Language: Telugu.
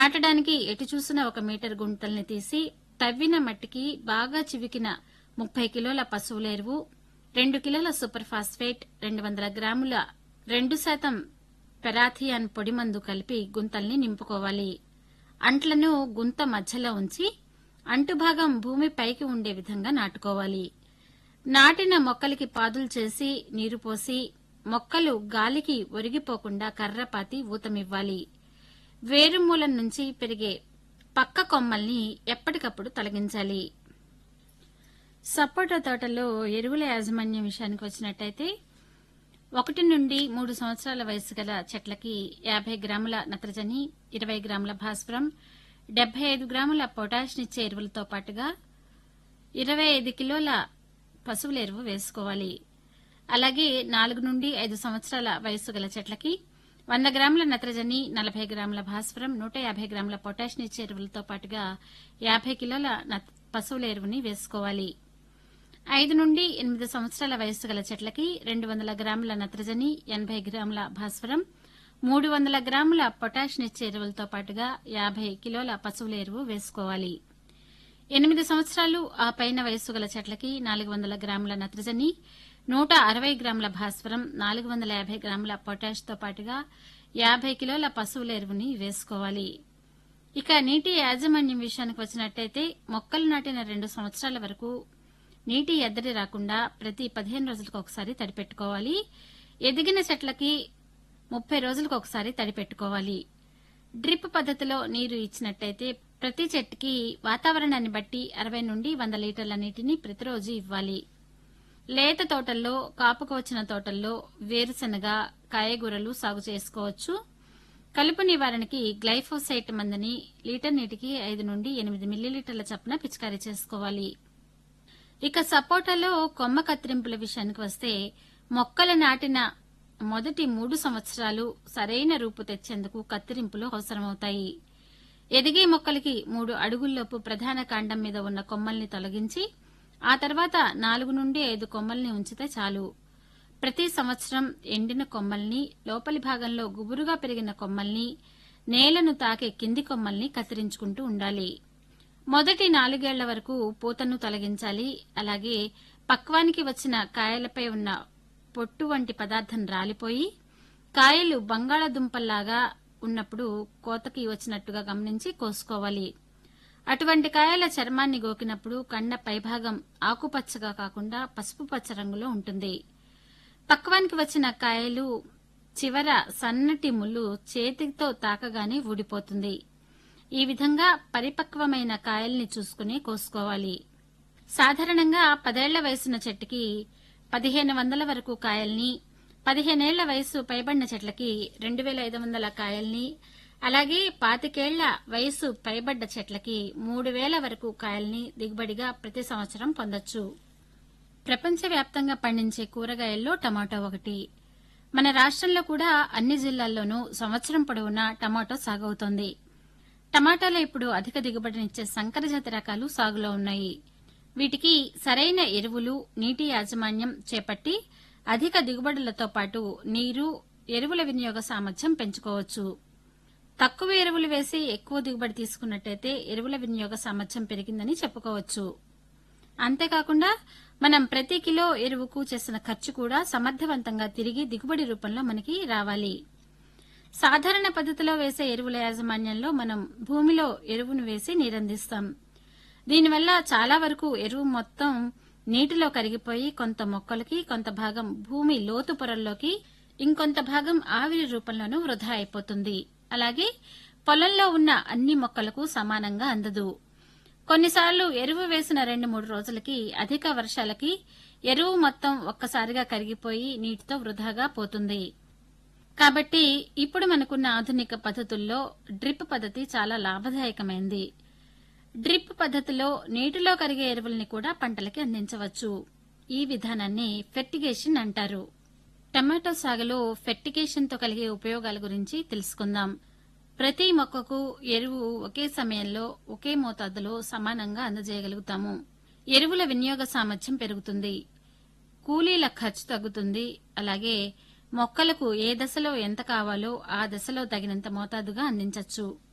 నాటడానికి ఎటు చూసినా ఒక మీటర్ గుంటల్ని తీసి తవ్విన మట్టికి బాగా చివికిన ముప్పై కిలోల పశువుల ఎరువు రెండు కిలోల సూపర్ ఫాస్ఫేట్ రెండు వందల గ్రాముల రెండు శాతం పెరాథియాన్ పొడి మందు కలిపి గుంతల్ని నింపుకోవాలి అంట్లను గుంత మధ్యలో ఉంచి అంటుభాగం భూమి పైకి ఉండే విధంగా నాటుకోవాలి నాటిన మొక్కలకి పాదులు చేసి నీరు పోసి మొక్కలు గాలికి ఒరిగిపోకుండా కర్రపాతి ఊతమివ్వాలి వేరుమూలం నుంచి పెరిగే పక్క కొమ్మల్ని ఎప్పటికప్పుడు తొలగించాలి సపోటా తోటలో ఎరువుల యాజమాన్యం విషయానికి వచ్చినట్టయితే ఒకటి నుండి మూడు సంవత్సరాల వయసు గల చెట్లకి యాభై గ్రాముల నత్రజని ఇరవై గ్రాముల భాస్వరం డెబ్బై ఐదు గ్రాముల పొటాష్నిచ్చే ఎరువులతో పాటుగా ఇరవై ఐదు కిలోల పశువుల ఎరువు వేసుకోవాలి అలాగే నాలుగు నుండి ఐదు సంవత్సరాల వయస్సు గల చెట్లకి వంద గ్రాముల నత్రజని నలభై గ్రాముల భాస్వరం నూట యాభై గ్రాముల పొటాష్నిచ్చే ఎరువులతో పాటుగా యాభై కిలోల నత్- పశువుల ఎరువుని వేసుకోవాలి ఐదు నుండి ఎనిమిది సంవత్సరాల వయస్సు గల చెట్లకి రెండు వందల గ్రాముల నత్రజని ఎనభై గ్రాముల భాస్వరం మూడు వందల గ్రాముల పొటాష్నిచ్చే ఎరువులతో పాటుగా యాభై కిలోల పశువుల ఎరువు వేసుకోవాలి ఎనిమిది సంవత్సరాలు ఆ పైన వయస్సు గల చెట్లకి నాలుగు వందల గ్రాముల నత్రజని నూట అరవై గ్రాముల భాస్వరం నాలుగు వందల యాభై గ్రాముల పొటాష్తో పాటుగా యాభై కిలోల పశువుల ఎరువుని వేసుకోవాలి ఇక నీటి యాజమాన్యం విషయానికి వచ్చినట్టయితే మొక్కలు నాటిన రెండు సంవత్సరాల వరకు నీటి ఎద్దడి రాకుండా ప్రతి పదిహేను రోజులకు ఒకసారి తడిపెట్టుకోవాలి ఎదిగిన చెట్లకి ముప్పై రోజులకు ఒకసారి తడిపెట్టుకోవాలి డ్రిప్ పద్ధతిలో నీరు ఇచ్చినట్టయితే ప్రతి చెట్టుకి వాతావరణాన్ని బట్టి అరవై నుండి వంద లీటర్ల నీటిని ప్రతిరోజు ఇవ్వాలి లేత తోటల్లో కాపుకు వచ్చిన తోటల్లో వేరుశనగ కాయగూరలు సాగు చేసుకోవచ్చు కలుపు నివారణకి గ్లైఫోసైట్ మందుని లీటర్ నీటికి ఐదు నుండి ఎనిమిది మిల్లీలీటర్ల చప్పున పిచికారీ చేసుకోవాలి ఇక సపోటాలో కొమ్మ కత్తిరింపుల విషయానికి వస్తే మొక్కలు నాటిన మొదటి మూడు సంవత్సరాలు సరైన రూపు తెచ్చేందుకు కత్తిరింపులు అవసరమవుతాయి ఎదిగే మొక్కలకి మూడు అడుగుల్లోపు ప్రధాన కాండం మీద ఉన్న కొమ్మల్ని తొలగించి ఆ తర్వాత నాలుగు నుండి ఐదు కొమ్మల్ని ఉంచితే చాలు ప్రతి సంవత్సరం ఎండిన కొమ్మల్ని లోపలి భాగంలో గుబురుగా పెరిగిన కొమ్మల్ని నేలను తాకే కింది కొమ్మల్ని కత్తిరించుకుంటూ ఉండాలి మొదటి నాలుగేళ్ల వరకు పూతను తొలగించాలి అలాగే పక్వానికి వచ్చిన కాయలపై ఉన్న పొట్టు వంటి పదార్థం రాలిపోయి కాయలు బంగాళాదుంపల్లాగా ఉన్నప్పుడు కోతకి వచ్చినట్టుగా గమనించి కోసుకోవాలి అటువంటి కాయల చర్మాన్ని గోకినప్పుడు కండ పైభాగం ఆకుపచ్చగా కాకుండా పసుపు పచ్చ రంగులో ఉంటుంది పక్వానికి వచ్చిన కాయలు చివర సన్నటి ముళ్ళు చేతితో తాకగానే ఊడిపోతుంది ఈ విధంగా పరిపక్వమైన కాయల్ని చూసుకుని కోసుకోవాలి సాధారణంగా పదేళ్ల వయసున్న చెట్టుకి పదిహేను వందల వరకు కాయల్ని పదిహేనేళ్ల వయసు పైబడిన చెట్లకి రెండు వేల ఐదు వందల కాయల్ని అలాగే పాతికేళ్ల వయసు పైబడ్డ చెట్లకి మూడు వేల వరకు కాయల్ని దిగుబడిగా ప్రతి సంవత్సరం పొందొచ్చు ప్రపంచవ్యాప్తంగా పండించే కూరగాయల్లో టమాటో ఒకటి మన రాష్ట్రంలో కూడా అన్ని జిల్లాల్లోనూ సంవత్సరం పొడవునా టమాటో సాగవుతోంది టమాటాలో ఇప్పుడు అధిక దిగుబడినిచ్చే సంకరజాతి రకాలు సాగులో ఉన్నాయి వీటికి సరైన ఎరువులు నీటి యాజమాన్యం చేపట్టి అధిక దిగుబడులతో పాటు నీరు ఎరువుల వినియోగ సామర్థ్యం పెంచుకోవచ్చు తక్కువ ఎరువులు వేసి ఎక్కువ దిగుబడి తీసుకున్నట్టయితే ఎరువుల వినియోగ సామర్థ్యం పెరిగిందని చెప్పుకోవచ్చు అంతేకాకుండా మనం ప్రతి కిలో ఎరువుకు చేసిన ఖర్చు కూడా సమర్థవంతంగా తిరిగి దిగుబడి రూపంలో మనకి రావాలి సాధారణ పద్ధతిలో వేసే ఎరువుల యాజమాన్యంలో మనం భూమిలో ఎరువును వేసి నీరందిస్తాం దీనివల్ల చాలా వరకు ఎరువు మొత్తం నీటిలో కరిగిపోయి కొంత మొక్కలకి కొంత భాగం భూమి లోతు పొరల్లోకి ఇంకొంత భాగం ఆవిరి రూపంలోనూ వృధా అయిపోతుంది అలాగే పొలంలో ఉన్న అన్ని మొక్కలకు సమానంగా అందదు కొన్నిసార్లు ఎరువు వేసిన రెండు మూడు రోజులకి అధిక వర్షాలకి ఎరువు మొత్తం ఒక్కసారిగా కరిగిపోయి నీటితో వృధాగా పోతుంది కాబట్టి ఇప్పుడు మనకున్న ఆధునిక పద్ధతుల్లో డ్రిప్ పద్ధతి చాలా లాభదాయకమైంది డ్రిప్ పద్ధతిలో నీటిలో కరిగే ఎరువుల్ని కూడా పంటలకి అందించవచ్చు ఈ విధానాన్ని ఫెర్టిగేషన్ అంటారు టమాటో సాగులో ఫెర్టిగేషన్తో కలిగే ఉపయోగాల గురించి తెలుసుకుందాం ప్రతి మొక్కకు ఎరువు ఒకే సమయంలో ఒకే మోతాదులో సమానంగా అందజేయగలుగుతాము ఎరువుల వినియోగ సామర్థ్యం పెరుగుతుంది కూలీల ఖర్చు తగ్గుతుంది అలాగే మొక్కలకు ఏ దశలో ఎంత కావాలో ఆ దశలో తగినంత మోతాదుగా అందించవచ్చు